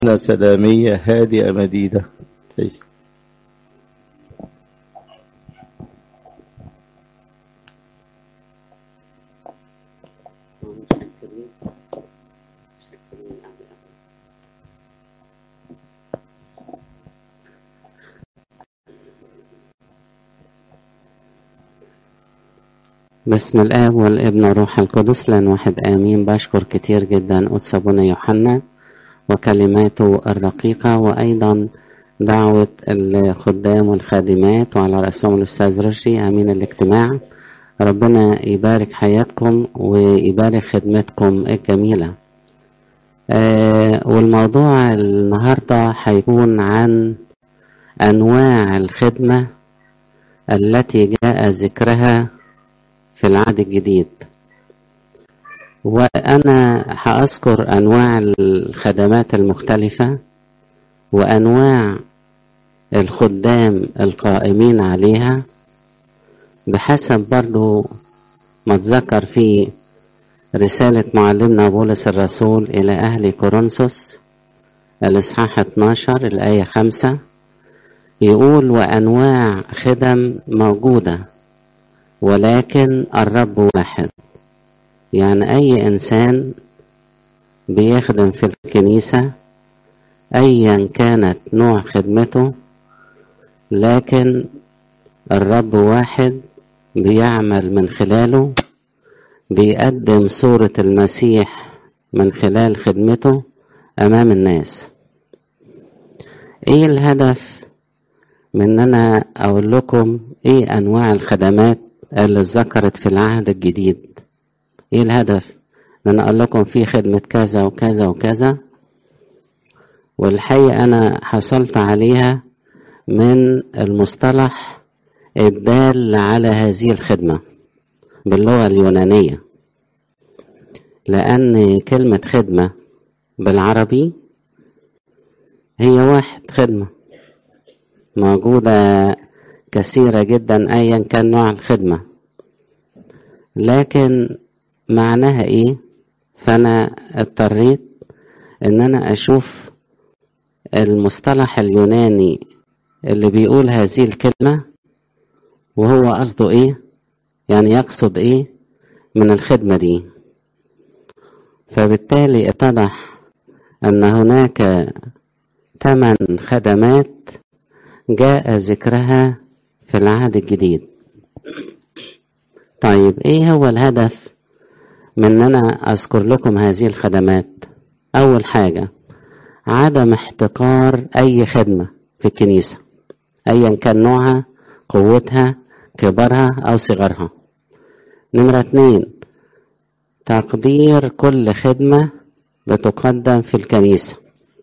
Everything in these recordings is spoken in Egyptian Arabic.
سلامية هادئة مديدة بسم الآب والابن والروح القدس لان واحد آمين بشكر كتير جدا قدس أبونا يوحنا وكلماته الرقيقة وأيضا دعوة الخدام والخادمات وعلى رأسهم الأستاذ رشدي أمين الاجتماع ربنا يبارك حياتكم ويبارك خدمتكم الجميلة آه والموضوع النهاردة هيكون عن أنواع الخدمة التي جاء ذكرها في العهد الجديد وأنا هأذكر أنواع الخدمات المختلفة وأنواع الخدام القائمين عليها بحسب برضو ما تذكر في رسالة معلمنا بولس الرسول إلى أهل كورنثوس الإصحاح 12 الآية 5 يقول وأنواع خدم موجودة ولكن الرب واحد يعني أي إنسان بيخدم في الكنيسة أيا كانت نوع خدمته لكن الرب واحد بيعمل من خلاله بيقدم صورة المسيح من خلال خدمته أمام الناس إيه الهدف من أن أنا أقول لكم إيه أنواع الخدمات اللي ذكرت في العهد الجديد ايه الهدف ان انا اقول لكم في خدمة كذا وكذا وكذا والحقيقة انا حصلت عليها من المصطلح الدال على هذه الخدمة باللغة اليونانية لأن كلمة خدمة بالعربي هي واحد خدمة موجودة كثيرة جدا أيا كان نوع الخدمة لكن معناها إيه فأنا اضطريت إن أنا أشوف المصطلح اليوناني اللي بيقول هذه الكلمة وهو قصده إيه يعني يقصد إيه من الخدمة دي فبالتالي اتضح أن هناك ثمان خدمات جاء ذكرها في العهد الجديد طيب ايه هو الهدف من ان انا اذكر لكم هذه الخدمات اول حاجة عدم احتقار اي خدمة في الكنيسة ايا كان نوعها قوتها كبرها او صغرها نمرة اتنين تقدير كل خدمة بتقدم في الكنيسة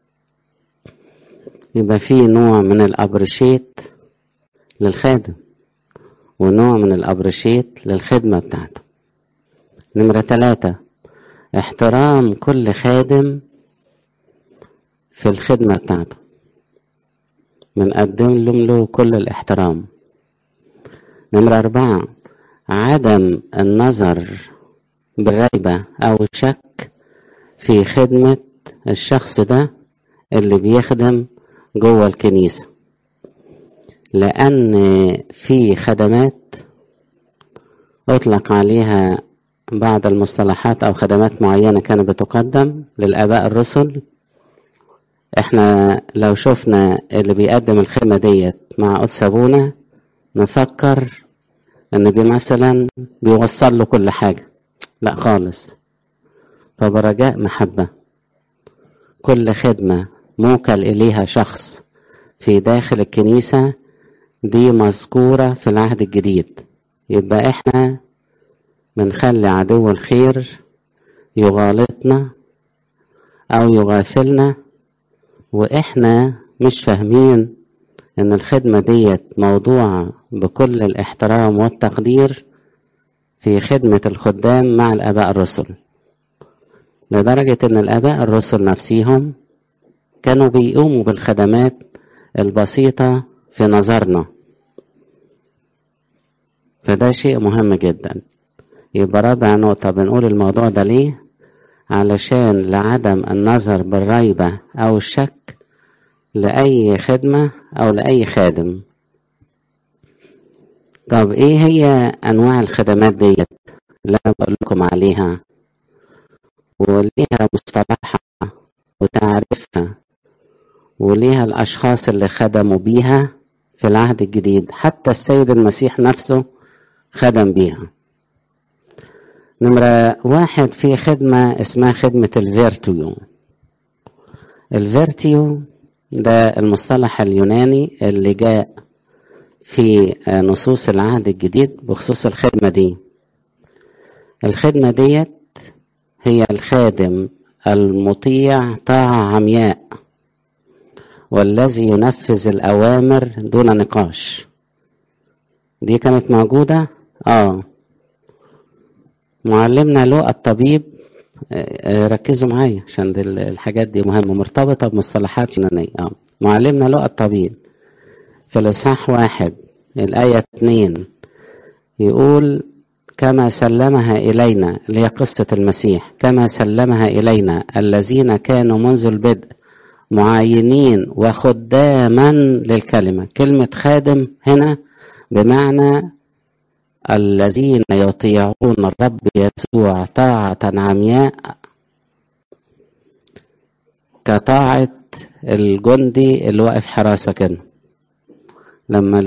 يبقى في نوع من الابرشيت للخادم ونوع من الأبرشيت للخدمة بتاعته نمرة ثلاثة احترام كل خادم في الخدمة بتاعته بنقدم لهم له كل الاحترام نمرة أربعة عدم النظر بالريبة أو الشك في خدمة الشخص ده اللي بيخدم جوه الكنيسة لأن في خدمات أطلق عليها بعض المصطلحات أو خدمات معينة كانت بتقدم للآباء الرسل احنا لو شفنا اللي بيقدم الخدمة ديت مع قدس أبونا نفكر ان بي مثلا بيوصل له كل حاجة لا خالص فبرجاء محبة كل خدمة موكل إليها شخص في داخل الكنيسة دي مذكورة في العهد الجديد يبقى احنا بنخلي عدو الخير يغالطنا او يغافلنا واحنا مش فاهمين ان الخدمة ديت موضوع بكل الاحترام والتقدير في خدمة الخدام مع الاباء الرسل لدرجة ان الاباء الرسل نفسيهم كانوا بيقوموا بالخدمات البسيطة في نظرنا فده شيء مهم جدا يبقى رابع نقطة بنقول الموضوع ده ليه علشان لعدم النظر بالريبة أو الشك لأي خدمة أو لأي خادم طب إيه هي أنواع الخدمات ديت اللي أنا بقول لكم عليها وليها مصطلحها وتعريفها وليها الأشخاص اللي خدموا بيها في العهد الجديد حتى السيد المسيح نفسه خدم بيها نمرة واحد في خدمة اسمها خدمة الفيرتيو الفيرتيو ده المصطلح اليوناني اللي جاء في نصوص العهد الجديد بخصوص الخدمة دي الخدمة ديت هي الخادم المطيع طاعة عمياء والذي ينفذ الأوامر دون نقاش دي كانت موجودة اه معلمنا لو الطبيب ركزوا معايا عشان الحاجات دي مهمة مرتبطة بمصطلحات يونانية اه معلمنا لو الطبيب في الإصحاح واحد الآية اتنين يقول كما سلمها إلينا اللي هي قصة المسيح كما سلمها إلينا الذين كانوا منذ البدء معاينين وخداما للكلمة كلمة خادم هنا بمعنى الذين يطيعون الرب يسوع طاعة عمياء كطاعة الجندي اللي واقف حراسة كده لما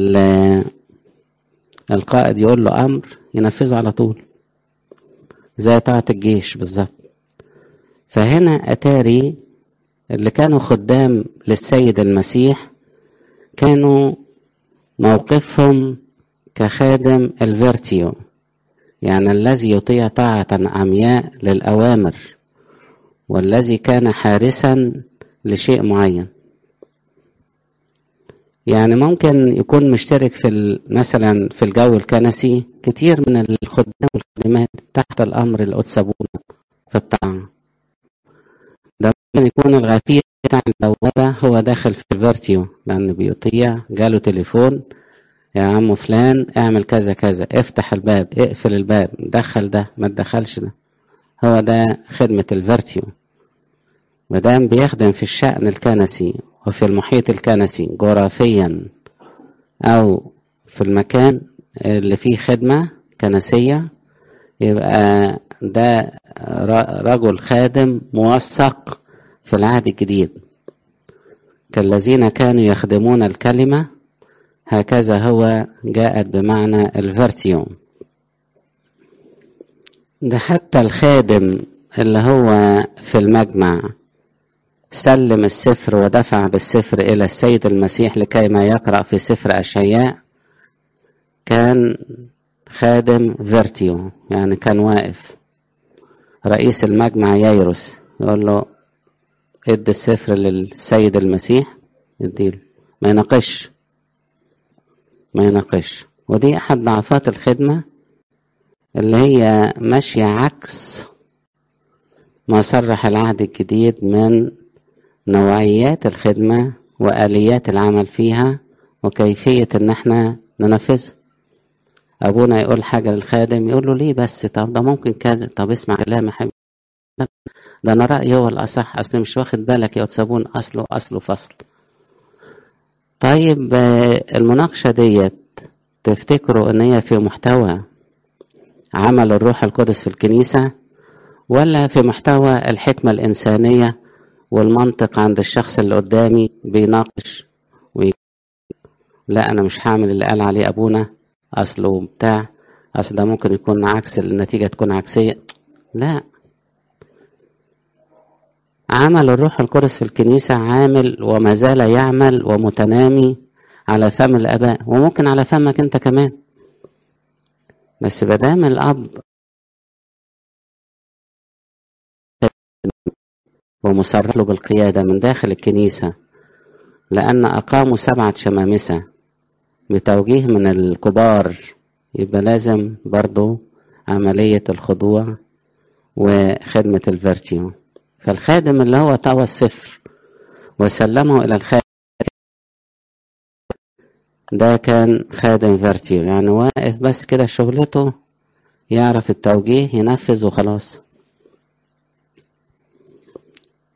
القائد يقول له أمر ينفذه على طول زي طاعة الجيش بالظبط فهنا أتاري اللي كانوا خدام للسيد المسيح كانوا موقفهم كخادم الفيرتيو يعني الذي يطيع طاعة عمياء للأوامر والذي كان حارسا لشيء معين يعني ممكن يكون مشترك في مثلا في الجو الكنسي كتير من الخدام والخادمات تحت الأمر القدس أبونا في الطاعة ده ممكن يكون الغفير بتاع البوابة هو داخل في الفيرتيو لأنه بيطيع جاله تليفون يا عم فلان اعمل كذا كذا افتح الباب اقفل الباب دخل ده ما تدخلش ده هو ده خدمة الفيرتيو مدام بيخدم في الشأن الكنسي وفي المحيط الكنسي جغرافيا أو في المكان اللي فيه خدمة كنسية يبقى ده رجل خادم موثق في العهد الجديد كالذين كانوا يخدمون الكلمة هكذا هو جاءت بمعنى الفيرتيوم ده حتى الخادم اللي هو في المجمع سلم السفر ودفع بالسفر إلى السيد المسيح لكي ما يقرأ في سفر أشعياء كان خادم فيرتيو يعني كان واقف رئيس المجمع ييروس يقول له ادي السفر للسيد المسيح يديله ما يناقش ما يناقش ودي أحد ضعفات الخدمة اللي هي ماشية عكس ما صرح العهد الجديد من نوعيات الخدمة وآليات العمل فيها وكيفية إن احنا ننفذها أبونا يقول حاجة للخادم يقول له ليه بس طب ده ممكن كذا طب اسمع كلام يا حبيبي ده أنا رأيي هو الأصح أصل مش واخد بالك يا تسابون أصله أصله فصل طيب المناقشة ديت تفتكروا إن هي في محتوى عمل الروح القدس في الكنيسة ولا في محتوى الحكمة الإنسانية والمنطق عند الشخص اللي قدامي بيناقش وي... لا أنا مش هعمل اللي قال عليه أبونا أصله بتاع أصل ده ممكن يكون عكس النتيجة تكون عكسية لا عمل الروح القدس في الكنيسة عامل وما زال يعمل ومتنامي على فم الآباء وممكن على فمك أنت كمان بس بدام الأب ومصرح له بالقيادة من داخل الكنيسة لأن أقاموا سبعة شمامسة بتوجيه من الكبار يبقى لازم برضو عملية الخضوع وخدمة الفيرتيو فالخادم اللي هو طوى الصفر وسلمه إلى الخادم ده كان خادم فيرتيو يعني واقف بس كده شغلته يعرف التوجيه ينفذ وخلاص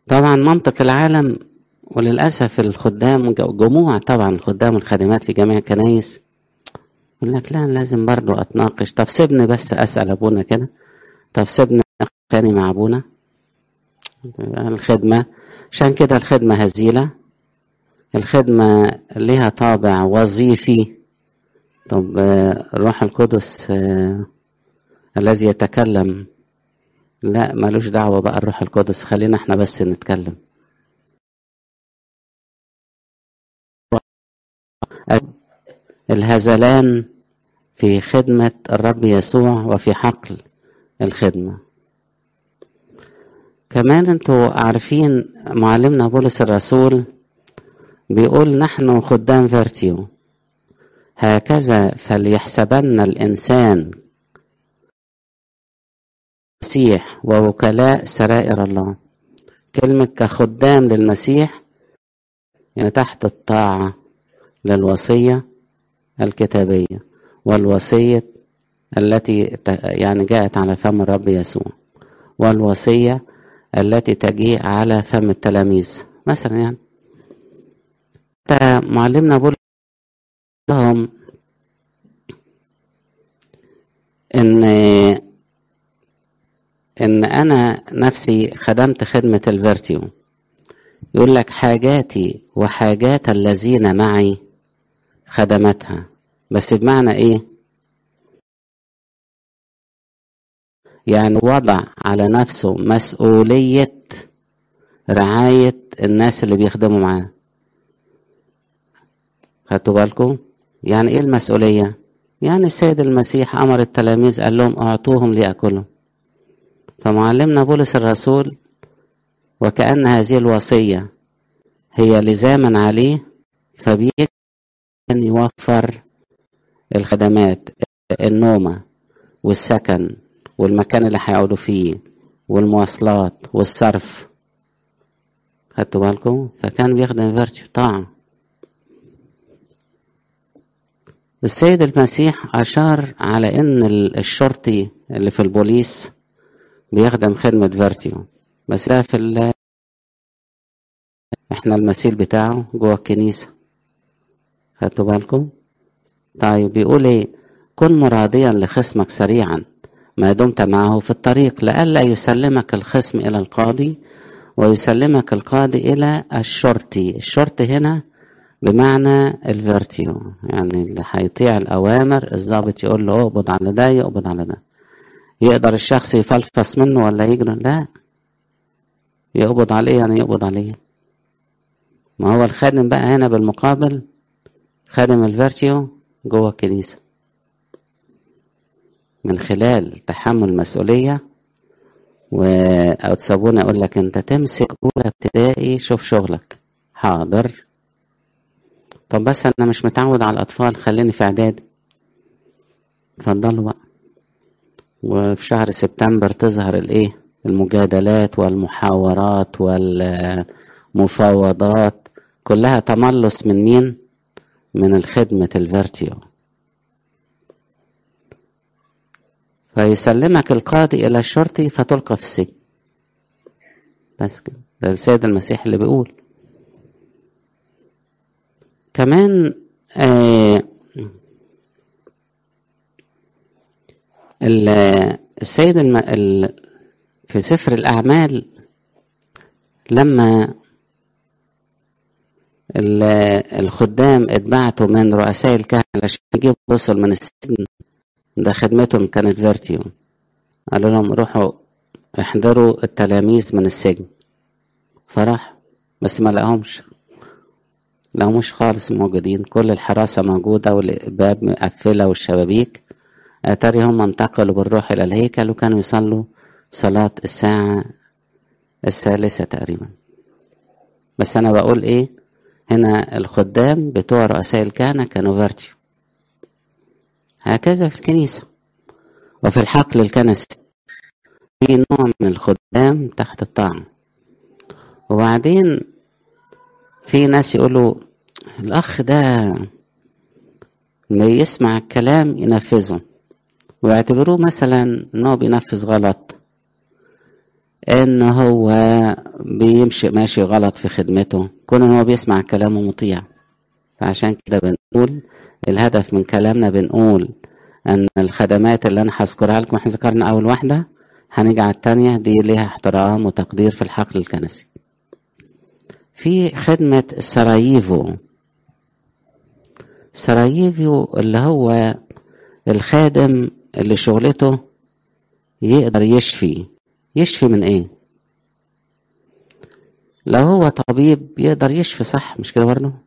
طبعا منطق العالم وللأسف الخدام جموع طبعا الخدام والخادمات في جميع الكنايس يقول لك لا لازم برضو أتناقش طب سيبني بس أسأل أبونا كده طب سيبني تاني مع أبونا الخدمة عشان كده الخدمة هزيلة الخدمة لها طابع وظيفي طب الروح القدس الذي يتكلم لا ملوش دعوة بقى الروح القدس خلينا احنا بس نتكلم الهزلان في خدمة الرب يسوع وفي حقل الخدمة كمان انتوا عارفين معلمنا بولس الرسول بيقول نحن خدام فيرتيو هكذا فليحسبن الإنسان مسيح ووكلاء سرائر الله كلمة كخدام للمسيح يعني تحت الطاعة للوصية الكتابية والوصية التي يعني جاءت على فم الرب يسوع والوصية التي تجيء على فم التلاميذ مثلا يعني معلمنا بول لهم ان ان انا نفسي خدمت خدمة الفيرتيو يقول لك حاجاتي وحاجات الذين معي خدمتها بس بمعنى ايه يعني وضع على نفسه مسؤولية رعاية الناس اللي بيخدموا معاه خدتوا بالكم يعني ايه المسؤولية يعني السيد المسيح امر التلاميذ قال لهم اعطوهم ليأكلوا فمعلمنا بولس الرسول وكأن هذه الوصية هي لزاما عليه فبيجي أن يوفر الخدمات النومة والسكن والمكان اللي هيقعدوا فيه والمواصلات والصرف خدتوا بالكم فكان بيخدم فيرتشو طاعة السيد المسيح أشار على إن الشرطي اللي في البوليس بيخدم خدمة فيرتيو بس ده في ال احنا المثيل بتاعه جوه الكنيسة خدتوا بالكم طيب بيقول ايه كن مراضيا لخصمك سريعا ما دمت معه في الطريق لئلا يسلمك الخصم إلى القاضي ويسلمك القاضي إلى الشرطي الشرطي هنا بمعنى الفيرتيو يعني اللي هيطيع الأوامر الضابط يقول له اقبض على ده يقبض على ده يقدر الشخص يفلفص منه ولا يجري لا يقبض عليه يعني يقبض عليه ما هو الخادم بقى هنا بالمقابل خادم الفيرتيو جوه الكنيسة من خلال تحمل المسؤولية و... أو تسابوني أقول لك أنت تمسك أولى ابتدائي شوف شغلك حاضر طب بس أنا مش متعود على الأطفال خليني في إعدادي اتفضلوا بقى وفي شهر سبتمبر تظهر الإيه المجادلات والمحاورات والمفاوضات كلها تملص من مين من الخدمة الفيرتيو فيسلمك القاضي إلى الشرطي فتلقى في السجن بس كده ده السيد المسيح اللي بيقول كمان آه السيد الم... ال... في سفر الأعمال لما الخدام اتبعتوا من رؤساء الكهنة عشان يجيبوا رسل من السجن ده خدمتهم كانت فيرتيو قالوا لهم روحوا احضروا التلاميذ من السجن فراح بس ما لقاهمش لقاهمش خالص موجودين كل الحراسة موجودة والباب مقفلة والشبابيك أتاري هم انتقلوا بالروح إلى الهيكل وكانوا يصلوا صلاة الساعة الثالثة تقريبا بس أنا بقول إيه هنا الخدام بتوع رؤساء الكهنة كانوا فيرتيو هكذا في الكنيسة وفي الحقل الكنسي في نوع من الخدام تحت الطاعة وبعدين في ناس يقولوا الأخ ده ما يسمع الكلام ينفذه ويعتبروه مثلا إنه بينفذ غلط ان هو بيمشي ماشي غلط في خدمته كون ان هو بيسمع كلامه مطيع فعشان كده بنقول الهدف من كلامنا بنقول ان الخدمات اللي انا هذكرها لكم احنا ذكرنا اول واحده هنيجي على التانية دي ليها احترام وتقدير في الحقل الكنسي في خدمة سراييفو سراييفو اللي هو الخادم اللي شغلته يقدر يشفي يشفي من ايه لو هو طبيب يقدر يشفي صح مش كده برضه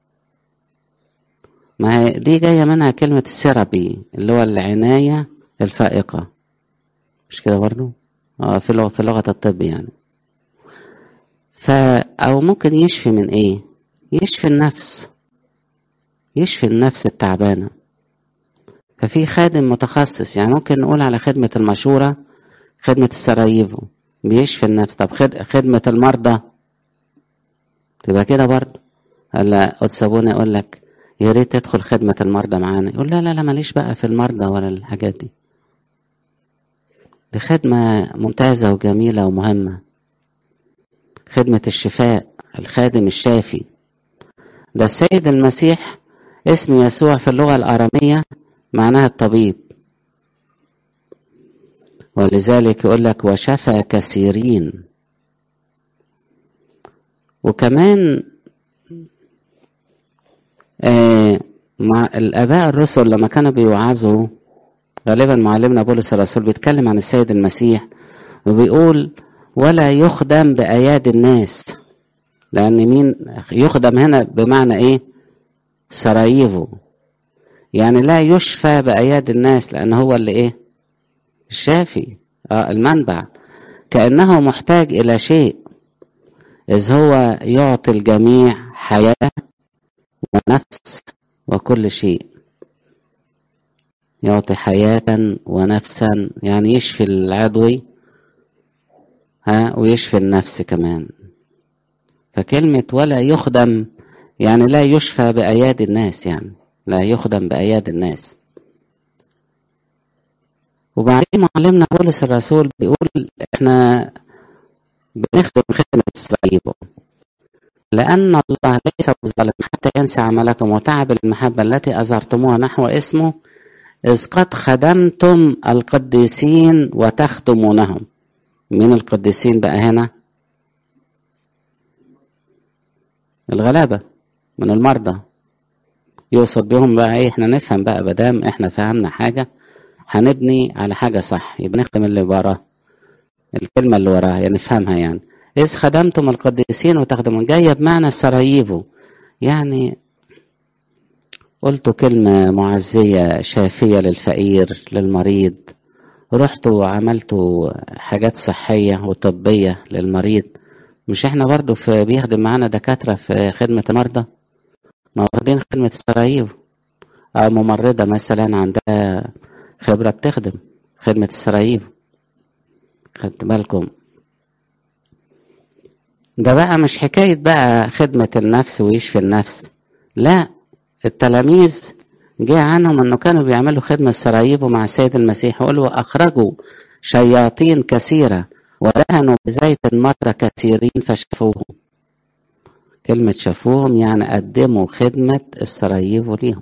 ما هي دي جاية منها كلمة السيرابي اللي هو العناية الفائقة مش كده برضه اه في لغة في لغة الطب يعني ف أو ممكن يشفي من إيه؟ يشفي النفس يشفي النفس التعبانة ففي خادم متخصص يعني ممكن نقول على خدمة المشورة خدمة السراييفو بيشفي النفس طب خدمة المرضى تبقى كده برضه هلا قدس أبونا يقول لك يا ريت تدخل خدمة المرضى معانا يقول لا لا لا ماليش بقى في المرضى ولا الحاجات دي دي خدمة ممتازة وجميلة ومهمة خدمة الشفاء الخادم الشافي ده السيد المسيح اسم يسوع في اللغة الآرامية معناها الطبيب ولذلك يقول لك وشفى كثيرين وكمان آه مع الآباء الرسل لما كانوا بيوعظوا غالبا معلمنا بولس الرسول بيتكلم عن السيد المسيح وبيقول ولا يخدم بأيادي الناس لأن مين يخدم هنا بمعنى إيه سراييفو يعني لا يشفى بأيادي الناس لأن هو اللي إيه الشافي آه المنبع كأنه محتاج إلى شيء إذ هو يعطي الجميع حياة ونفس وكل شيء يعطي حياة ونفسا يعني يشفي العدوي ها ويشفي النفس كمان فكلمة ولا يخدم يعني لا يشفى بأيادي الناس يعني لا يخدم بأيادي الناس وبعدين معلمنا بولس الرسول بيقول احنا بنخدم خدمة الصليب لأن الله ليس بظالم حتى ينسى عملكم وتعب المحبة التي أظهرتموها نحو اسمه إذ قد خدمتم القديسين وتخدمونهم مين القديسين بقى هنا الغلابة من المرضى يقصد بهم بقى ايه احنا نفهم بقى بدام احنا فهمنا حاجة هنبني على حاجة صح يبقى نختم اللي وراه الكلمة اللي وراها يعني نفهمها يعني إذ خدمتم القديسين وتخدمون جاية بمعنى سراييفو يعني قلت كلمة معزية شافية للفقير للمريض رحت وعملت حاجات صحية وطبية للمريض مش احنا برضو في بيخدم معانا دكاترة في خدمة المرضى ما واخدين خدمة السراييف أو ممرضة مثلا عندها خبرة بتخدم خدمة السراييف خدت بالكم ده بقى مش حكاية بقى خدمة النفس ويشفي النفس لا التلاميذ جه عنهم انه كانوا بيعملوا خدمة سراييب مع السيد المسيح يقولوا اخرجوا شياطين كثيرة ورهنوا بزيت المرضى كثيرين فشفوهم كلمة شافوهم يعني قدموا خدمة السراييب ليهم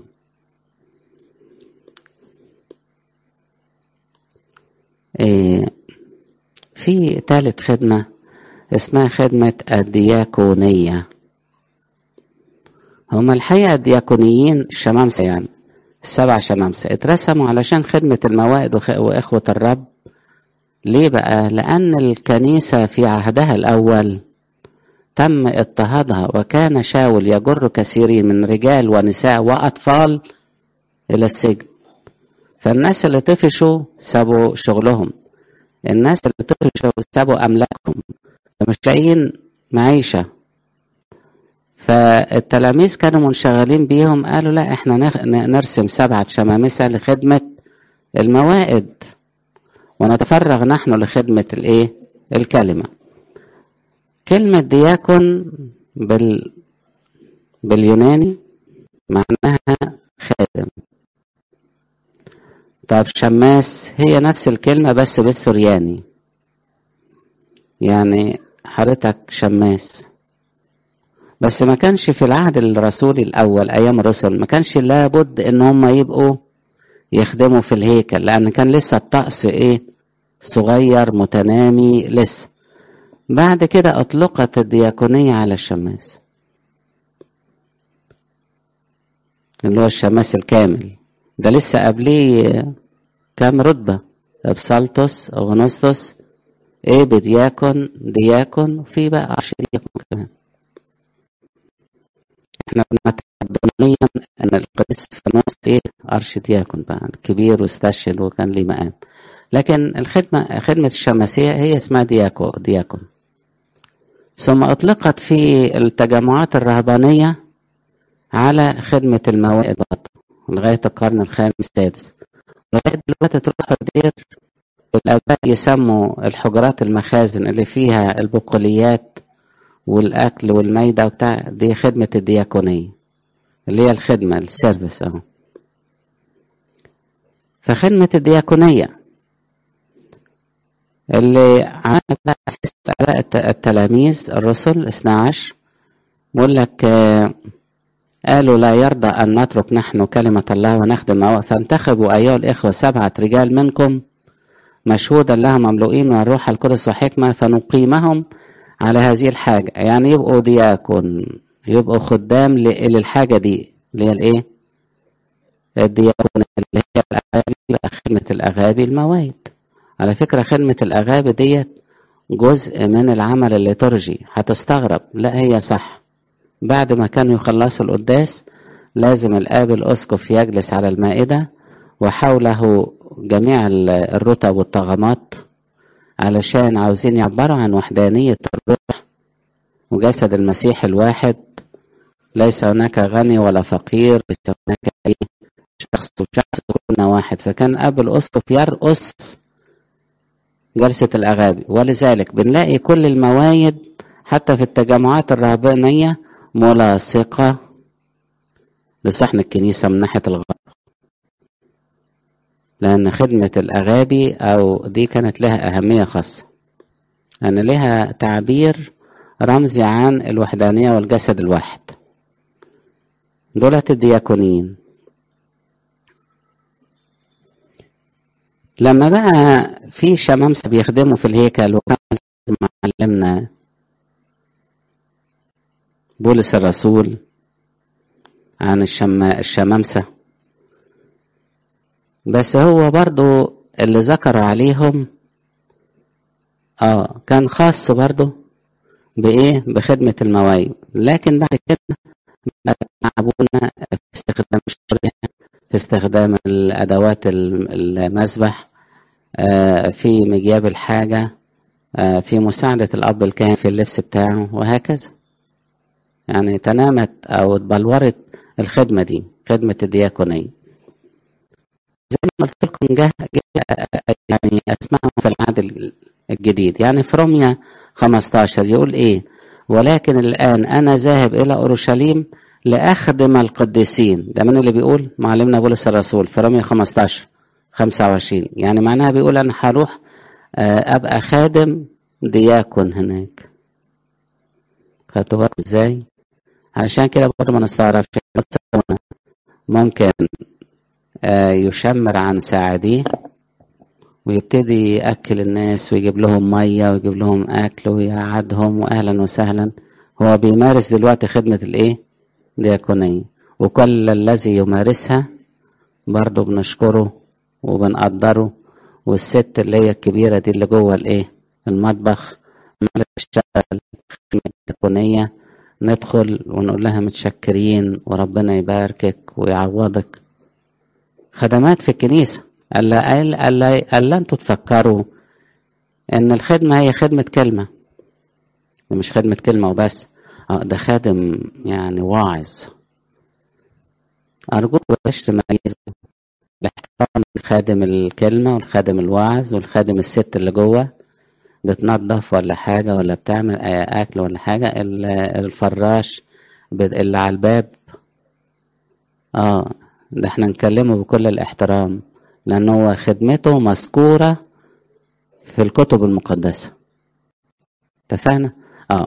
إيه في ثالث خدمة اسمها خدمة الدياكونية هما الحقيقة الدياكونيين الشمامسة يعني السبع شمامسة اترسموا علشان خدمة الموائد وإخوة الرب ليه بقى؟ لأن الكنيسة في عهدها الأول تم اضطهادها وكان شاول يجر كثيرين من رجال ونساء وأطفال إلى السجن فالناس اللي طفشوا سابوا شغلهم الناس اللي طفشوا سابوا أملاكهم مش لاقيين معيشة فالتلاميذ كانوا منشغلين بيهم قالوا لا احنا نرسم سبعة شمامسة لخدمة الموائد ونتفرغ نحن لخدمة الايه الكلمة كلمة دياكون بال باليوناني معناها خادم طب شماس هي نفس الكلمة بس بالسرياني يعني حضرتك شماس بس ما كانش في العهد الرسولي الأول أيام الرسل ما كانش لابد إن هم يبقوا يخدموا في الهيكل لأن كان لسه الطقس إيه صغير متنامي لسه بعد كده أطلقت الدياكونية على الشماس اللي هو الشماس الكامل ده لسه قبليه كام رتبة بسالتوس أغنسطس إيه بدياكون دياكون في بقى عشر دياكون كمان احنا بنعتقد ضمنيا ان القديس فانوس ايه ارشدياكون بقى كبير واستشهد وكان ليه مقام لكن الخدمة خدمة الشماسية هي اسمها دياكو دياكون ثم أطلقت في التجمعات الرهبانية على خدمة الموائد لغاية القرن الخامس السادس لغاية دلوقتي تروح الدير الآباء يسموا الحجرات المخازن اللي فيها البقوليات والأكل والميدة وبتاع دي خدمة الدياكونية اللي هي الخدمة السيرفيس أهو فخدمة الدياكونية اللي عملت بقى أساس التلاميذ الرسل 12 بيقول لك آه قالوا لا يرضى أن نترك نحن كلمة الله ونخدم فانتخبوا أيها الإخوة سبعة رجال منكم مشهودا لهم مملوئين من الروح القدس وحكمة فنقيمهم على هذه الحاجة يعني يبقوا دياكون يبقوا خدام للحاجة دي اللي هي الإيه؟ الدياكون اللي هي الأغابي خدمة الأغابي المواد على فكرة خدمة الأغابي ديت جزء من العمل الليتورجي هتستغرب لا هي صح بعد ما كانوا يخلصوا القداس لازم الآب الأسقف يجلس على المائدة وحوله جميع الرتب والطغمات علشان عاوزين يعبروا عن وحدانية الروح وجسد المسيح الواحد ليس هناك غني ولا فقير ليس هناك أي شخص وشخص كلنا واحد فكان أب الأسقف يرقص جلسة الأغابي ولذلك بنلاقي كل الموايد حتى في التجمعات الرهبانية ملاصقة لصحن الكنيسة من ناحية الغرب لأن خدمة الأغابي أو دي كانت لها أهمية خاصة أن لها تعبير رمزي عن الوحدانية والجسد الواحد دولة الدياكونيين لما بقى في شمامسة بيخدموا في الهيكل وكان معلمنا بولس الرسول عن الشم... الشمامسة بس هو برضو اللي ذكر عليهم اه كان خاص برضو بإيه بخدمة المواهب لكن بعد كده تعبونا في استخدام الشريحة في استخدام الأدوات المسبح آه في مجياب الحاجة آه في مساعدة الأب الكاهن في اللبس بتاعه وهكذا يعني تنامت أو اتبلورت الخدمة دي خدمة الدياكونية زي ما قلت لكم جه, جه يعني أسمعهم في العهد الجديد يعني في روميا 15 يقول إيه ولكن الآن أنا ذاهب إلى أورشليم لأخدم القديسين ده من اللي بيقول معلمنا بولس الرسول في روميا 15 25 يعني معناها بيقول أنا هروح أبقى خادم دياكون هناك خدتوا بالك ازاي؟ عشان كده برضه ما نستغربش ممكن يشمر عن ساعديه ويبتدي يأكل الناس ويجيب لهم مية ويجيب لهم أكل ويقعدهم وأهلا وسهلا هو بيمارس دلوقتي خدمة الإيه؟ دياكونية وكل الذي يمارسها برضه بنشكره وبنقدره والست اللي هي الكبيرة دي اللي جوه الإيه؟ المطبخ عمالة تشتغل خدمة دياكونية ندخل ونقول لها متشكرين وربنا يباركك ويعوضك خدمات في الكنيسة ألا ألا ألا أنتوا تفكروا إن الخدمة هي خدمة كلمة مش خدمة كلمة وبس ده خادم يعني واعظ أرجوك بلاش تميزوا الاحترام خادم الكلمة والخادم الواعظ والخادم الست اللي جوه بتنظف ولا حاجة ولا بتعمل أكل ولا حاجة الفراش اللي على الباب اه ده احنا نكلمه بكل الاحترام لأن هو خدمته مذكورة في الكتب المقدسة اتفقنا اه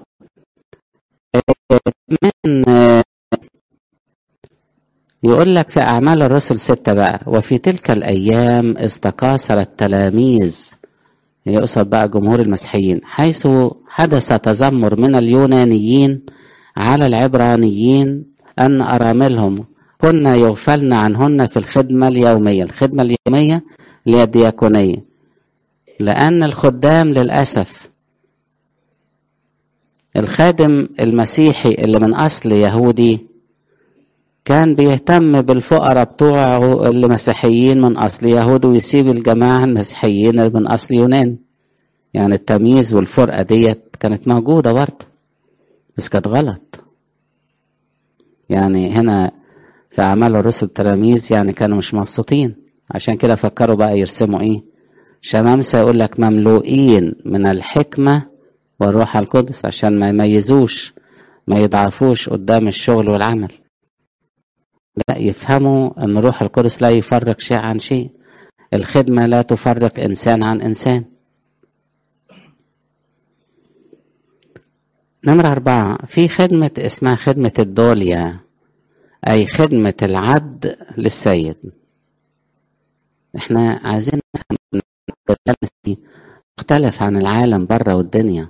كمان آه، يقول لك في أعمال الرسل ستة بقى وفي تلك الأيام استكاثر التلاميذ يقصد بقى جمهور المسيحيين حيث حدث تذمر من اليونانيين على العبرانيين أن أراملهم كنا يغفلن عنهن في الخدمة اليومية الخدمة اليومية اللي هي الدياكونية لأن الخدام للأسف الخادم المسيحي اللي من أصل يهودي كان بيهتم بالفقراء بتوعه اللي مسيحيين من أصل يهود ويسيب الجماعة المسيحيين اللي من أصل يونان يعني التمييز والفرقة ديت كانت موجودة برضه بس كانت غلط يعني هنا في أعمال الرسل التلاميذ يعني كانوا مش مبسوطين عشان كده فكروا بقى يرسموا إيه شمامسة يقول لك مملوئين من الحكمة والروح القدس عشان ما يميزوش ما يضعفوش قدام الشغل والعمل لا يفهموا ان روح القدس لا يفرق شيء عن شيء الخدمة لا تفرق انسان عن انسان نمرة أربعة في خدمة اسمها خدمة الدولية أي خدمة العبد للسيد احنا عايزين نفهم دي مختلف عن العالم بره والدنيا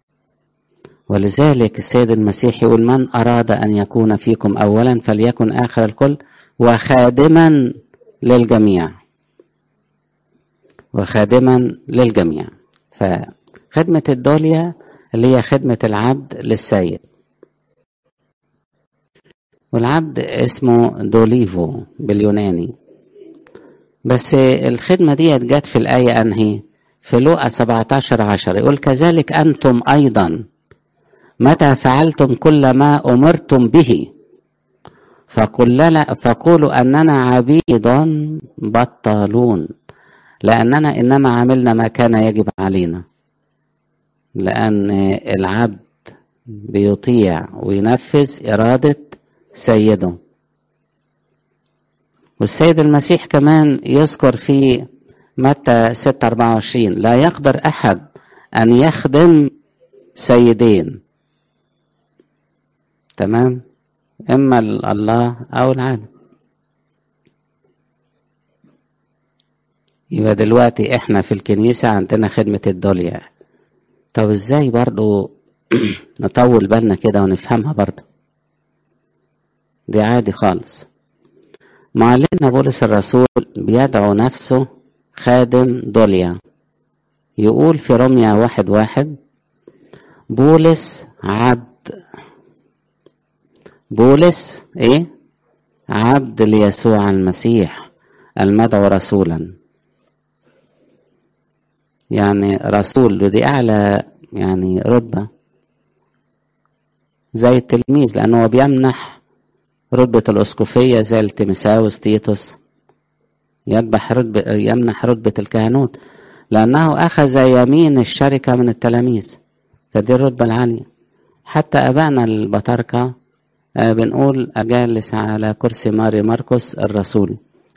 ولذلك السيد المسيح يقول من أراد أن يكون فيكم أولا فليكن آخر الكل وخادما للجميع وخادما للجميع فخدمة الدولية اللي هي خدمة العبد للسيد والعبد اسمه دوليفو باليوناني بس الخدمة دي جت في الآية أنهي في لوقا 17 عشر يقول كذلك أنتم أيضا متى فعلتم كل ما أمرتم به فقل فقولوا أننا عبيد بطالون لأننا إنما عملنا ما كان يجب علينا لأن العبد بيطيع وينفذ إرادة سيده والسيد المسيح كمان يذكر في متى 6 24 لا يقدر أحد أن يخدم سيدين تمام إما الله أو العالم يبقى دلوقتي احنا في الكنيسة عندنا خدمة الدنيا طب ازاي برضو نطول بالنا كده ونفهمها برضو دي عادي خالص معلمنا بولس الرسول بيدعو نفسه خادم دوليا يقول في رمية واحد واحد بولس عبد بولس ايه عبد ليسوع المسيح المدعو رسولا يعني رسول ودي اعلى يعني رتبة زي التلميذ لانه هو بيمنح رتبة الاسقفية زي التيمساوس تيتوس يذبح رتبة يمنح رتبة الكهنوت لأنه أخذ يمين الشركة من التلاميذ فدي الرتبة العالية حتى أبائنا البطاركة آه بنقول أجالس على كرسي ماري مرقس الرسول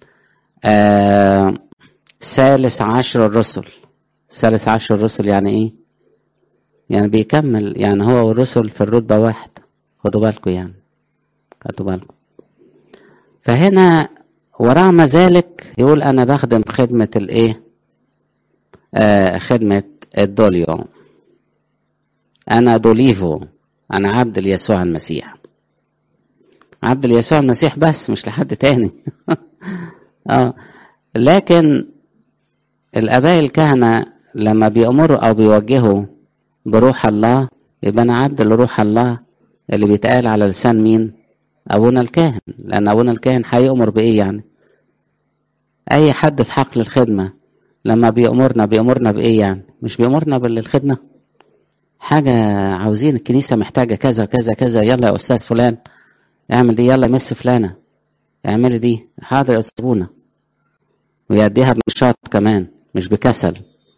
آه ثالث عشر الرسل ثالث عشر الرسل يعني إيه؟ يعني بيكمل يعني هو والرسل في الرتبة واحد خدوا بالكم يعني خدوا بالكم فهنا ورغم ذلك يقول أنا بخدم خدمة الإيه؟ آه خدمة الدوليو أنا دوليفو أنا عبد ليسوع المسيح عبد ليسوع المسيح بس مش لحد تاني اه لكن الآباء الكهنة لما بيأمروا أو بيوجهوا بروح الله يبقى أنا عبد لروح الله اللي بيتقال على لسان مين؟ أبونا الكاهن لأن أبونا الكاهن هيأمر بإيه يعني؟ أي حد في حقل الخدمة لما بيأمرنا بيأمرنا بإيه يعني؟ مش بيأمرنا بالخدمة؟ حاجة عاوزين الكنيسة محتاجة كذا كذا كذا يلا يا أستاذ فلان اعمل دي يلا مس فلانة اعملي دي حاضر يا أستاذ بونا ويأديها بنشاط كمان مش بكسل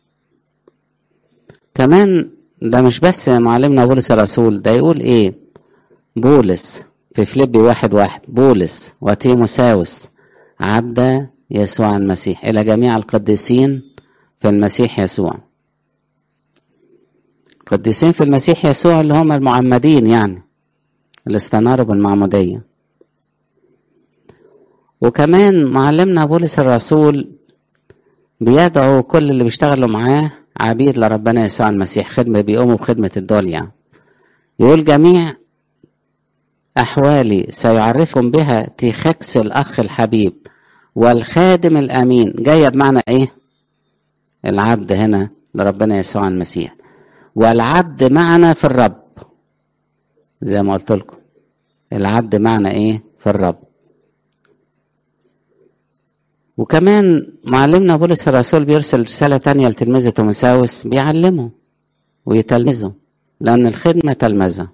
كمان ده مش بس معلمنا بولس الرسول ده يقول ايه بولس في فيليبي واحد واحد بولس وتيموساوس عبد يسوع المسيح إلى جميع القديسين في المسيح يسوع قديسين في المسيح يسوع اللي هم المعمدين يعني اللي استناروا بالمعمودية وكمان معلمنا بولس الرسول بيدعو كل اللي بيشتغلوا معاه عبيد لربنا يسوع المسيح خدمة بيقوموا بخدمة الدول يعني يقول جميع أحوالي سيعرفكم بها تيخكس الأخ الحبيب والخادم الأمين جاية بمعنى إيه؟ العبد هنا لربنا يسوع المسيح والعبد معنا في الرب زي ما قلت لكم العبد معنا إيه؟ في الرب وكمان معلمنا بولس الرسول بيرسل رسالة تانية لتلميذه تيموثاوس بيعلمه ويتلمذه لأن الخدمة تلمذة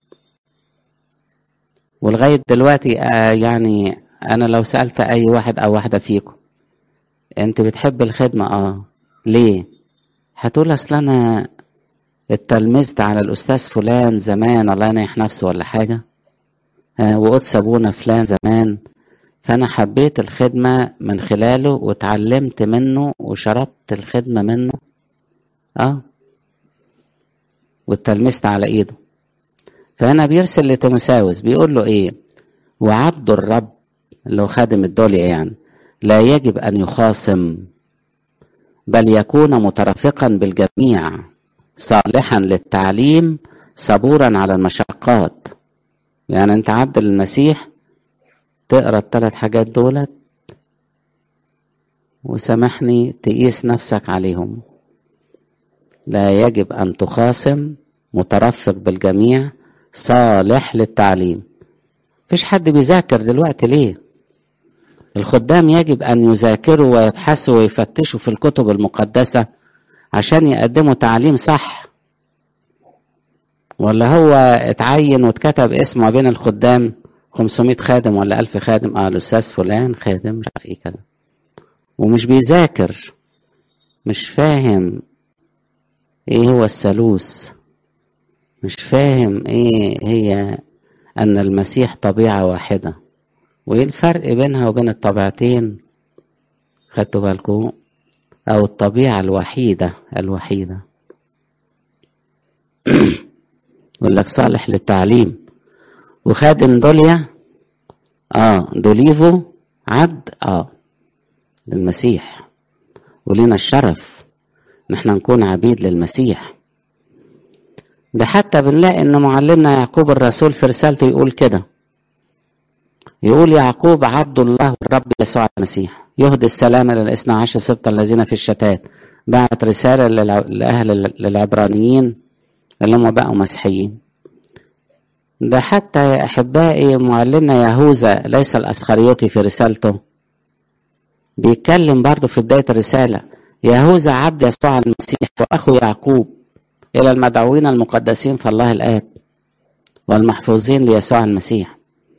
ولغاية دلوقتي آه يعني أنا لو سألت أي واحد أو واحدة فيكم أنت بتحب الخدمة آه ليه؟ هتقول أصل أنا اتلمذت على الأستاذ فلان زمان الله ينيح نفسه ولا حاجة آه وقدس أبونا فلان زمان فأنا حبيت الخدمة من خلاله واتعلمت منه وشربت الخدمة منه اه واتلمست على ايده فهنا بيرسل لتيموساوس بيقول له ايه وعبد الرب اللي هو خادم الدولية يعني لا يجب ان يخاصم بل يكون مترفقا بالجميع صالحا للتعليم صبورا على المشقات يعني انت عبد المسيح تقرا الثلاث حاجات دولت وسامحني تقيس نفسك عليهم لا يجب ان تخاصم مترفق بالجميع صالح للتعليم مفيش حد بيذاكر دلوقتي ليه الخدام يجب ان يذاكروا ويبحثوا ويفتشوا في الكتب المقدسه عشان يقدموا تعليم صح ولا هو اتعين واتكتب اسمه بين الخدام 500 خادم ولا 1000 خادم اه الاستاذ فلان خادم مش عارف ايه كده ومش بيذاكر مش فاهم ايه هو الثالوث مش فاهم ايه هي ان المسيح طبيعه واحده وايه الفرق بينها وبين الطبيعتين خدتوا بالكم او الطبيعه الوحيده الوحيده يقول لك صالح للتعليم وخادم دوليا اه دوليفو عبد اه للمسيح ولينا الشرف ان احنا نكون عبيد للمسيح ده حتى بنلاقي ان معلمنا يعقوب الرسول في رسالته يقول كده يقول يعقوب عبد الله والرب يسوع المسيح يهدي السلام الى الاثنى عشر سبط الذين في الشتات بعت رسالة لأهل للعبرانيين اللي هم بقوا مسيحيين ده حتى يا أحبائي معلمنا يهوذا ليس الأسخريوطي في رسالته بيتكلم برضه في بداية الرسالة يهوذا عبد يسوع المسيح وأخو يعقوب إلى المدعوين المقدسين في الله الآب والمحفوظين ليسوع المسيح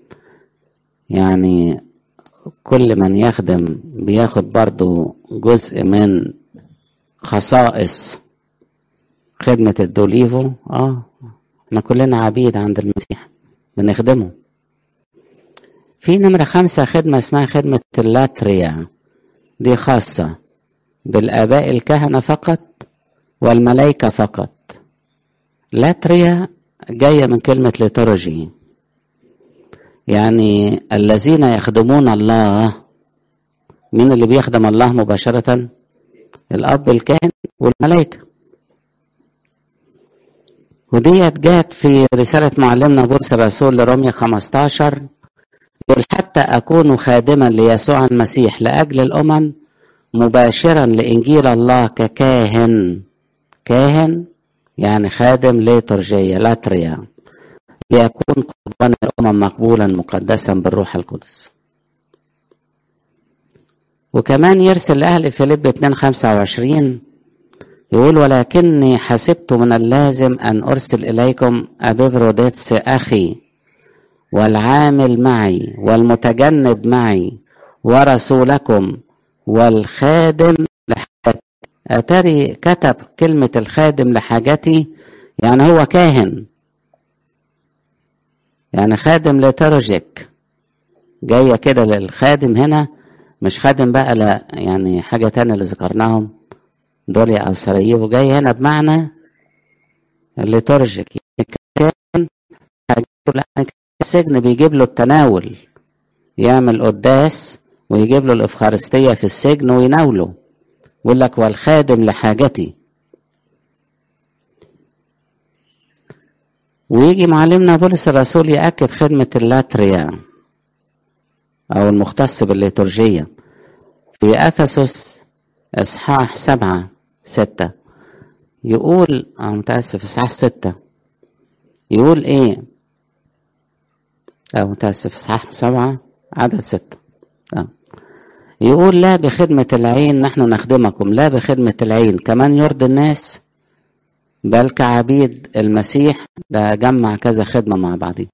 يعني كل من يخدم بياخد برضه جزء من خصائص خدمة الدوليفو اه احنا كلنا عبيد عند المسيح بنخدمه في نمرة خمسة خدمة اسمها خدمة اللاتريا دي خاصة بالآباء الكهنة فقط والملائكة فقط لاتريا جاية من كلمة ليتورجي يعني الذين يخدمون الله مين اللي بيخدم الله مباشرة الأب الكاهن والملائكة وديت جات في رسالة معلمنا بولس الرسول لروميا 15 يقول حتى أكون خادما ليسوع المسيح لأجل الأمم مباشرا لإنجيل الله ككاهن كاهن يعني خادم ليترجية لاتريا ليكون قربان الأمم مقبولا مقدسا بالروح القدس وكمان يرسل لأهل فيليب 2 25 يقول ولكني حسبت من اللازم أن أرسل إليكم أبيفروديتس أخي والعامل معي والمتجند معي ورسولكم والخادم لحاجتي أتري كتب كلمة الخادم لحاجتي يعني هو كاهن يعني خادم لترجك جاية كده للخادم هنا مش خادم بقى لا يعني حاجة تانية اللي ذكرناهم دول أو سراييفو جاي هنا بمعنى الليتورجيك كان السجن بيجيب له التناول يعمل قداس ويجيب له الإفخارستية في السجن ويناوله يقول لك والخادم لحاجتي ويجي معلمنا بولس الرسول يأكد خدمة اللاتريا أو المختص بالليتورجية في أفسس إصحاح سبعة ستة يقول أنا متأسف إصحاح ستة يقول إيه أو متأسف إصحاح سبعة عدد ستة أه. يقول لا بخدمة العين نحن نخدمكم لا بخدمة العين كمان يرضي الناس بل كعبيد المسيح ده جمع كذا خدمة مع بعضهم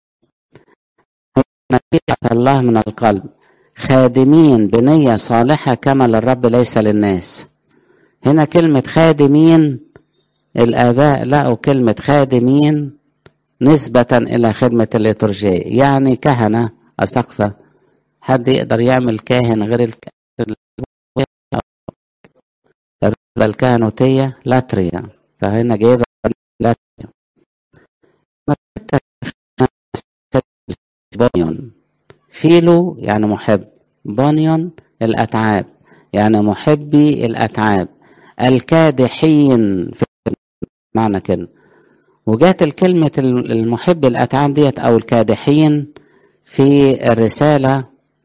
نتيجة الله من القلب خادمين بنية صالحة كما للرب ليس للناس هنا كلمة خادمين الآباء لقوا كلمة خادمين نسبة إلى خدمة الليتورجية يعني كهنة أسقفة حد يقدر يعمل كاهن غير الك... الكهنوتية لاتريا فهنا جايبة لاتريا بونيون فيلو يعني محب بونيون الأتعاب يعني محبي الأتعاب الكادحين في معنى كده وجات الكلمة المحب الأتعاب ديت أو الكادحين في الرسالة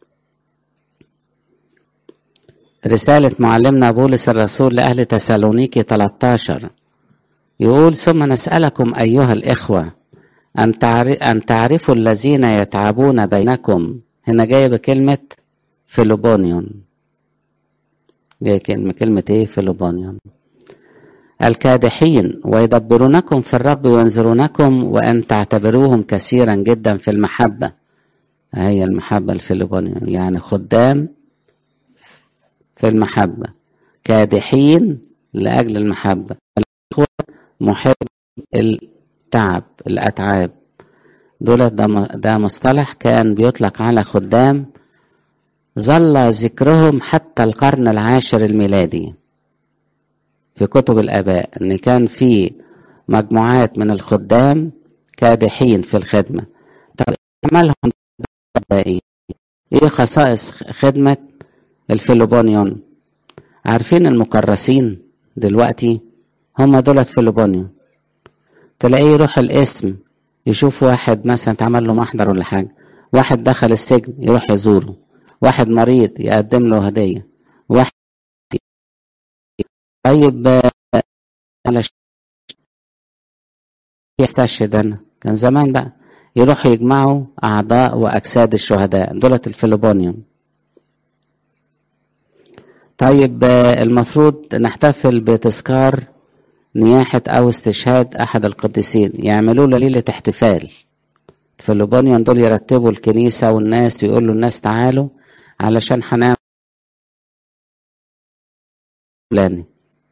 رسالة معلمنا بولس الرسول لأهل تسالونيكي 13 يقول ثم نسألكم أيها الإخوة أن, تعرف أن تعرفوا الذين يتعبون بينكم هنا جاية بكلمة فيلوبونيون جاية كلمة كلمة إيه فيلوبونيون الكادحين ويدبرونكم في الرب وينذرونكم وأن تعتبروهم كثيرا جدا في المحبة هي المحبة الفيلوبونيون يعني خدام في المحبة كادحين لأجل المحبة محب التعب الأتعاب دول ده مصطلح كان بيطلق على خدام ظل ذكرهم حتى القرن العاشر الميلادي في كتب الآباء إن كان في مجموعات من الخدام كادحين في الخدمة طب عملهم إيه؟ إيه خصائص خدمة الفيلوبونيون عارفين المكرسين دلوقتي هم دولت فيلوبونيون تلاقيه يروح الاسم يشوف واحد مثلا اتعمل له محضر ولا حاجة واحد دخل السجن يروح يزوره واحد مريض يقدم له هدية واحد طيب على يستشهد انا كان زمان بقى يروحوا يجمعوا اعضاء واجساد الشهداء دولت الفيلوبونيون طيب المفروض نحتفل بتذكار نياحة أو استشهاد أحد القديسين يعملوا له ليلة احتفال في اللوبانيون دول يرتبوا الكنيسة والناس يقولوا الناس تعالوا علشان هنعمل فلاني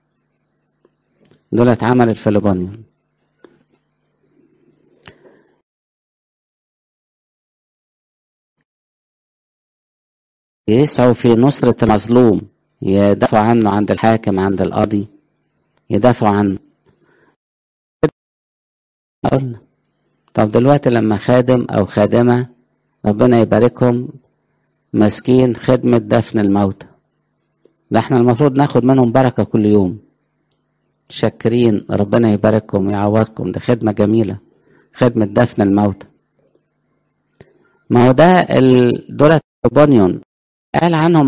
دول اتعملت في لبنان يسعوا في نصرة المظلوم يدافعوا عنه عند الحاكم عند القاضي يدافعوا عنه قلنا طب دلوقتي لما خادم أو خادمة ربنا يباركهم ماسكين خدمة دفن الموتى ده احنا المفروض ناخد منهم بركة كل يوم شاكرين ربنا يبارككم ويعوضكم ده خدمة جميلة خدمة دفن الموتى ما هو ده دولة بونيون قال عنهم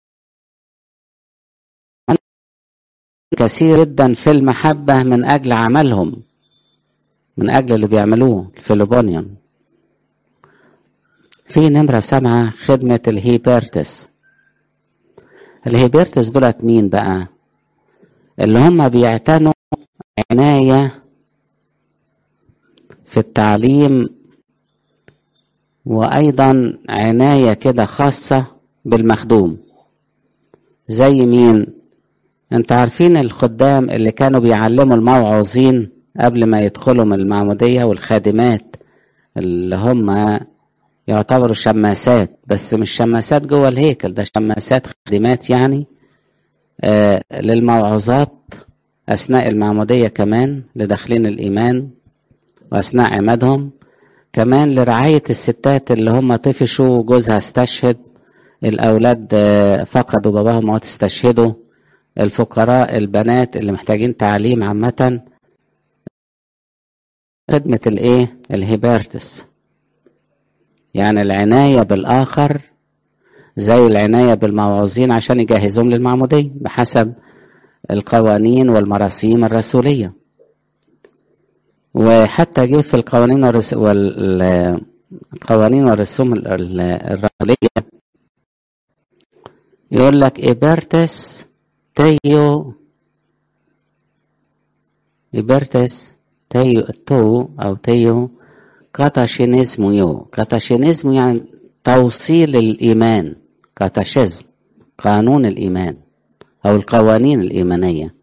كثير جدا في المحبة من أجل عملهم من أجل اللي بيعملوه في لوبونيون في نمرة سبعة خدمة الهيبرتس الهيبرتس دولت مين بقى اللي هم بيعتنوا عناية في التعليم وأيضا عناية كده خاصة بالمخدوم زي مين انت عارفين الخدام اللي كانوا بيعلموا الموعظين قبل ما يدخلوا من المعمودية والخادمات اللي هم يعتبروا شماسات بس مش شماسات جوه الهيكل ده شماسات خادمات يعني آه للموعظات أثناء المعمودية كمان لداخلين الإيمان وأثناء عمادهم كمان لرعاية الستات اللي هم طفشوا جوزها استشهد الأولاد فقدوا باباهم وقت استشهدوا الفقراء البنات اللي محتاجين تعليم عامة خدمة الإيه؟ الهيبارتس يعني العناية بالآخر زي العناية بالموعوظين عشان يجهزهم للمعمودية بحسب القوانين والمراسيم الرسولية وحتى جه في القوانين والرس... وال... القوانين والرسوم الرسولية يقول لك إبرتس تيو إبرتس تيو تو أو تيو كاتاشينيزمو يو كاتاشينيزمو يعني توصيل الإيمان كاتاشيزم قانون الإيمان أو القوانين الإيمانية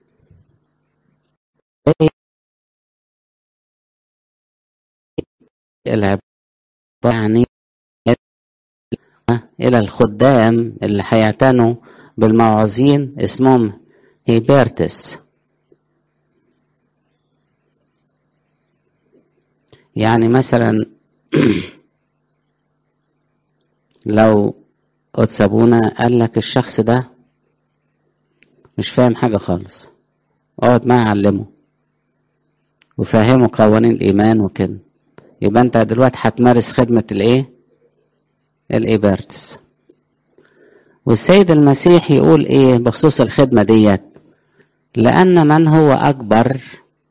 يعني إلى الخدام اللي هيعتنوا بالموعظين اسمهم هيبرتس يعني مثلا لو أتسابونا قال لك الشخص ده مش فاهم حاجة خالص اقعد معاه علمه وفهمه قوانين الإيمان وكده يبقى أنت دلوقتي هتمارس خدمة الإيه؟ الإيبرتس والسيد المسيح يقول إيه بخصوص الخدمة ديت لأن من هو أكبر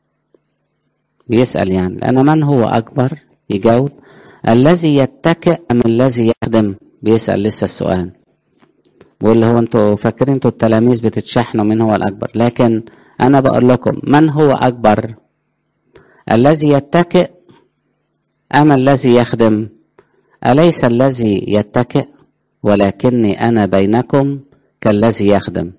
بيسأل يعني لأن من هو أكبر يجاوب الذي يتكئ أم الذي يخدم بيسأل لسه السؤال بيقول هو انتوا فاكرين انتوا التلاميذ بتتشحنوا من هو الأكبر لكن أنا بقول لكم من هو أكبر الذي يتكئ أم الذي يخدم أليس الذي يتكئ ولكني أنا بينكم كالذي يخدم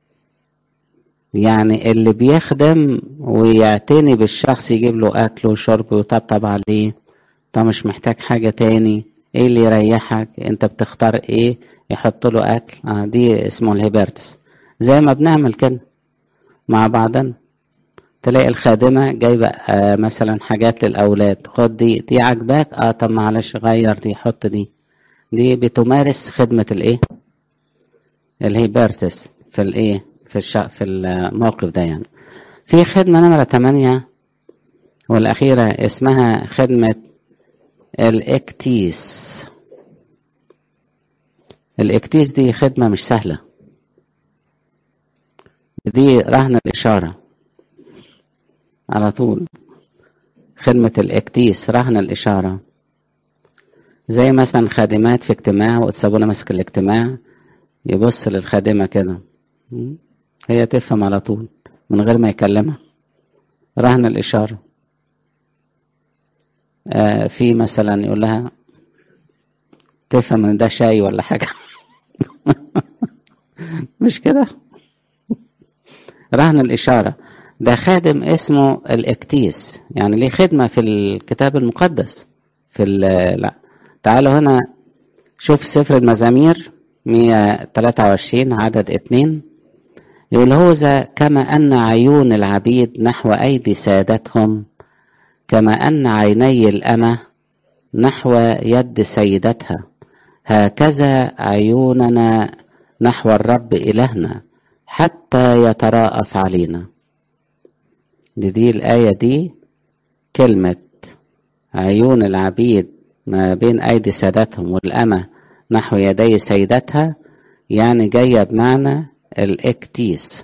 يعني اللي بيخدم ويعتني بالشخص يجيب له أكل وشرب ويطبطب عليه طب مش محتاج حاجة تاني ايه اللي يريحك انت بتختار ايه يحط له اكل آه دي اسمه الهيبرتس زي ما بنعمل كده مع بعضنا تلاقي الخادمة جايبة آه مثلا حاجات للأولاد خد دي دي عجباك اه طب معلش غير دي حط دي دي بتمارس خدمة الايه الهيبرتس في الايه في الش... في الموقف ده يعني في خدمة نمرة 8 والأخيرة اسمها خدمة الاكتيس الاكتيس دي خدمة مش سهلة دي رهن الإشارة على طول خدمة الاكتيس رهن الإشارة زي مثلا خادمات في اجتماع وتسابونا ماسك الاجتماع يبص للخادمة كده هي تفهم على طول من غير ما يكلمها رهن الإشارة آه في مثلا يقول لها تفهم ان ده شاي ولا حاجة مش كده رهن الإشارة ده خادم اسمه الاكتيس يعني ليه خدمة في الكتاب المقدس في لا تعالوا هنا شوف سفر المزامير 123 عدد اتنين يقول هوذا كما أن عيون العبيد نحو أيدي سادتهم كما أن عيني الأمة نحو يد سيدتها هكذا عيوننا نحو الرب إلهنا حتى يتراءف علينا دي, دي الآية دي كلمة عيون العبيد ما بين أيدي سادتهم والأمة نحو يدي سيدتها يعني جاية بمعنى الاكتيس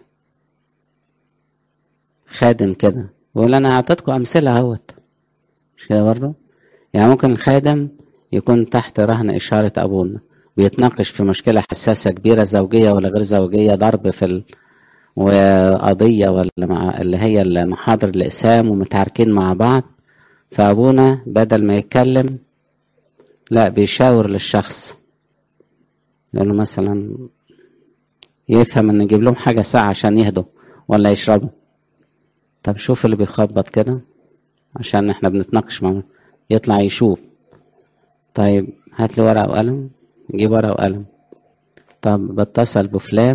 خادم كده بقول انا اعطيتكم امثله اهوت مش كده برضه يعني ممكن الخادم يكون تحت رهن اشاره ابونا بيتناقش في مشكله حساسه كبيره زوجيه ولا غير زوجيه ضرب في ال... وقضيه ولا مع... اللي هي المحاضر الاقسام ومتعاركين مع بعض فابونا بدل ما يتكلم لا بيشاور للشخص يقول له مثلا يفهم ان نجيب لهم حاجة ساعة عشان يهدوا ولا يشربوا طب شوف اللي بيخبط كده عشان احنا بنتناقش معاه يطلع يشوف طيب هات لي ورقة وقلم نجيب ورقة وقلم طب بتصل بفلان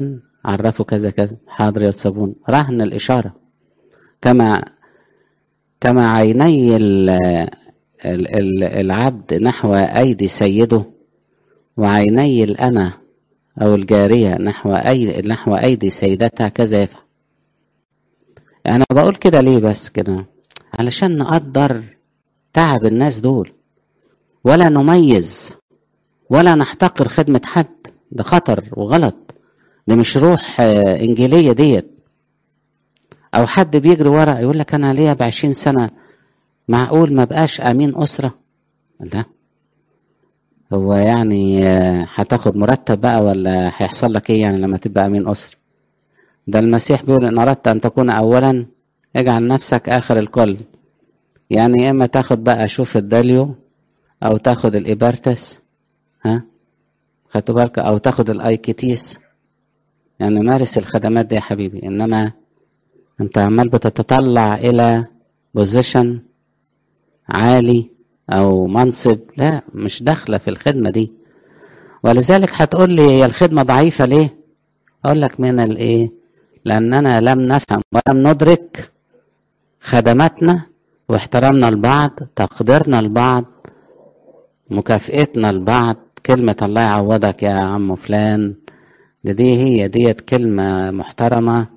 عرفوا كذا كذا حاضر يا صابون رهن الإشارة كما كما عيني ال ال ال العبد نحو أيدي سيده وعيني الأمة أو الجارية نحو أي نحو أيدي سيدتها كذا يفعل أنا بقول كده ليه بس كده علشان نقدر تعب الناس دول ولا نميز ولا نحتقر خدمة حد ده خطر وغلط ده مش روح إنجيلية ديت أو حد بيجري ورا يقول لك أنا ليا بعشرين سنة معقول ما بقاش أمين أسرة لا هو يعني هتاخد مرتب بقى ولا هيحصل لك ايه يعني لما تبقى امين اسره ده المسيح بيقول ان اردت ان تكون اولا اجعل نفسك اخر الكل يعني يا اما تاخد بقى شوف الداليو او تاخد الايبرتس ها خدتوا بالك او تاخد الايكيتيس يعني مارس الخدمات دي يا حبيبي انما انت عمال بتتطلع الى بوزيشن عالي او منصب لا مش داخله في الخدمه دي ولذلك هتقول لي هي الخدمه ضعيفه ليه اقول لك من الايه لاننا لم نفهم ولم ندرك خدماتنا واحترامنا لبعض تقديرنا لبعض مكافئتنا لبعض كلمة الله يعوضك يا عم فلان دي, دي هي ديت كلمة محترمة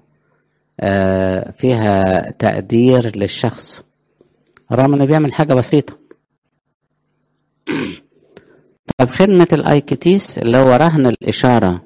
فيها تقدير للشخص رغم انه بيعمل حاجة بسيطة طب خدمة الايكتيس اللي هو رهن الإشارة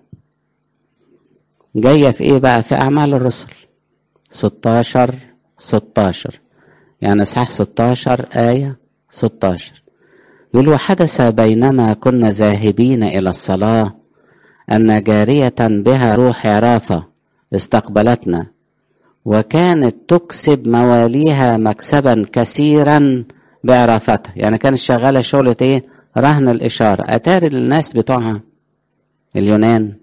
جاية في ايه بقى في أعمال الرسل 16 16 يعني إصحاح 16 آية 16 يقول وحدث بينما كنا ذاهبين إلى الصلاة أن جارية بها روح عرافة استقبلتنا وكانت تكسب مواليها مكسبا كثيرا بعرافتها يعني كانت شغالة شغلة ايه رهن الإشارة أتاري الناس بتوعها اليونان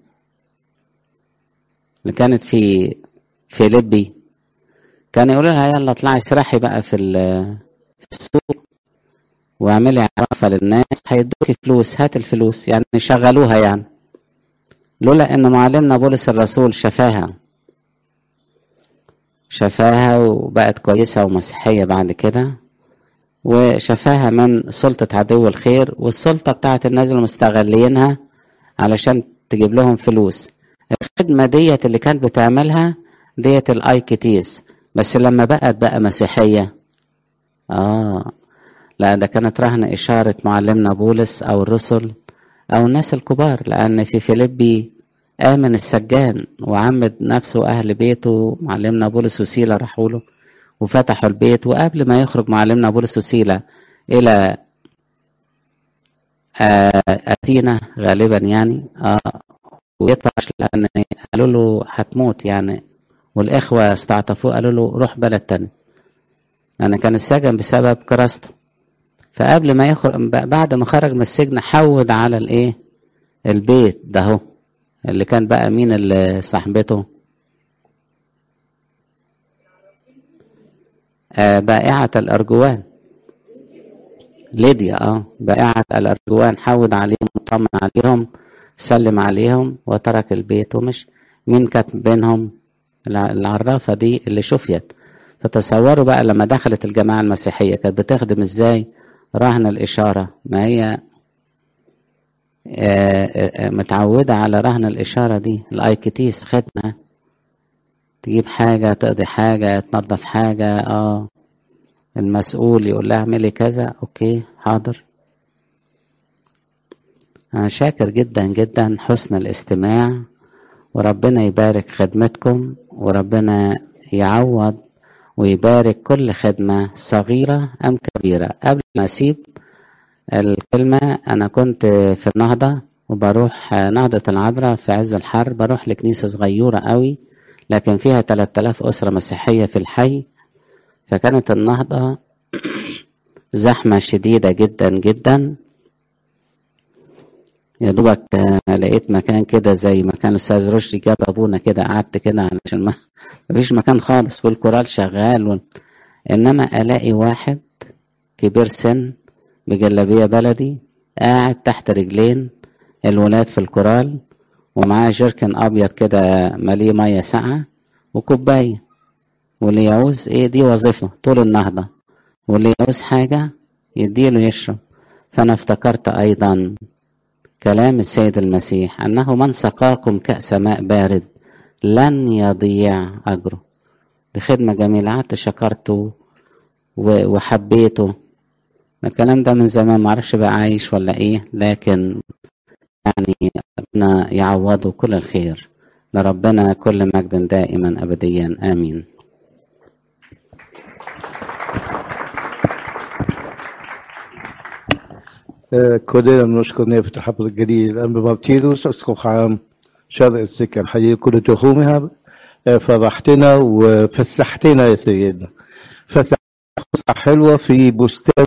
اللي كانت في فيليبي كان يقول لها يلا اطلعي اسرحي بقى في في السوق واعملي عرفة للناس هيدوكي فلوس هات الفلوس يعني شغلوها يعني لولا ان معلمنا بولس الرسول شفاها شفاها وبقت كويسة ومسيحية بعد كده وشفاها من سلطة عدو الخير والسلطة بتاعت الناس اللي مستغلينها علشان تجيب لهم فلوس الخدمة ديت اللي كانت بتعملها ديت الايكتيز بس لما بقت بقى مسيحية اه لا ده كانت رهن إشارة معلمنا بولس أو الرسل أو الناس الكبار لأن في فيليبي آمن السجان وعمد نفسه وأهل بيته معلمنا بولس وسيلة راحوا له وفتحوا البيت وقبل ما يخرج معلمنا بولس وسيلة إلى أثينا غالبا يعني آه ويطلعش لأن قالوا له هتموت يعني والإخوة استعطفوه قالوا له روح بلد تاني أنا كان السجن بسبب كراسته فقبل ما يخرج بعد ما خرج من السجن حود على الإيه البيت ده هو اللي كان بقى مين اللي صاحبته آه بائعة الأرجوان ليديا اه بائعة الأرجوان حود عليهم وطمن عليهم سلم عليهم وترك البيت ومش مين كانت بينهم العرافة دي اللي شفيت فتصوروا بقى لما دخلت الجماعة المسيحية كانت بتخدم ازاي رهن الإشارة ما هي متعودة على رهن الإشارة دي الأيكتيس خدمة تجيب حاجة تقضي حاجة تنظف حاجة اه المسؤول يقول لها اعملي كذا اوكي حاضر أنا شاكر جدا جدا حسن الاستماع وربنا يبارك خدمتكم وربنا يعوض ويبارك كل خدمة صغيرة أم كبيرة قبل ما أسيب الكلمة أنا كنت في النهضة وبروح نهضة العذراء في عز الحر بروح لكنيسة صغيرة قوي لكن فيها 3000 أسرة مسيحية في الحي فكانت النهضة زحمة شديدة جدا جدا يا دوبك لقيت مكان كده زي مكان الاستاذ رشدي جاب ابونا كده قعدت كده علشان ما مفيش مكان خالص والكورال شغال و... انما الاقي واحد كبير سن بجلابيه بلدي قاعد تحت رجلين الولاد في الكورال ومعاه جركن ابيض كده مليه ميه ساقعه وكوبايه واللي يعوز ايه دي وظيفه طول النهضه واللي يعوز حاجه يديله يشرب فانا افتكرت ايضا كلام السيد المسيح انه من سقاكم كاس ماء بارد لن يضيع اجره دي خدمه جميله قعدت شكرته وحبيته الكلام ده من زمان معرفش بقى عايش ولا ايه لكن يعني ربنا يعوضه كل الخير لربنا كل مجد دائما ابديا امين كلنا بنشكر نيافة الحفظ الجليل الأنبا مارتيروس أسقف عام شرق السكة الحقيقة كل تخومها فرحتنا وفسحتنا يا سيدنا فسحة حلوة في بستان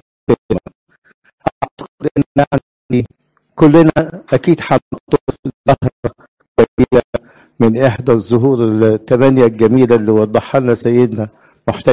أعتقد إن يعني كلنا أكيد حنطلب الزهرة وهي من إحدى الزهور الثمانية الجميلة اللي وضحها لنا سيدنا محتاج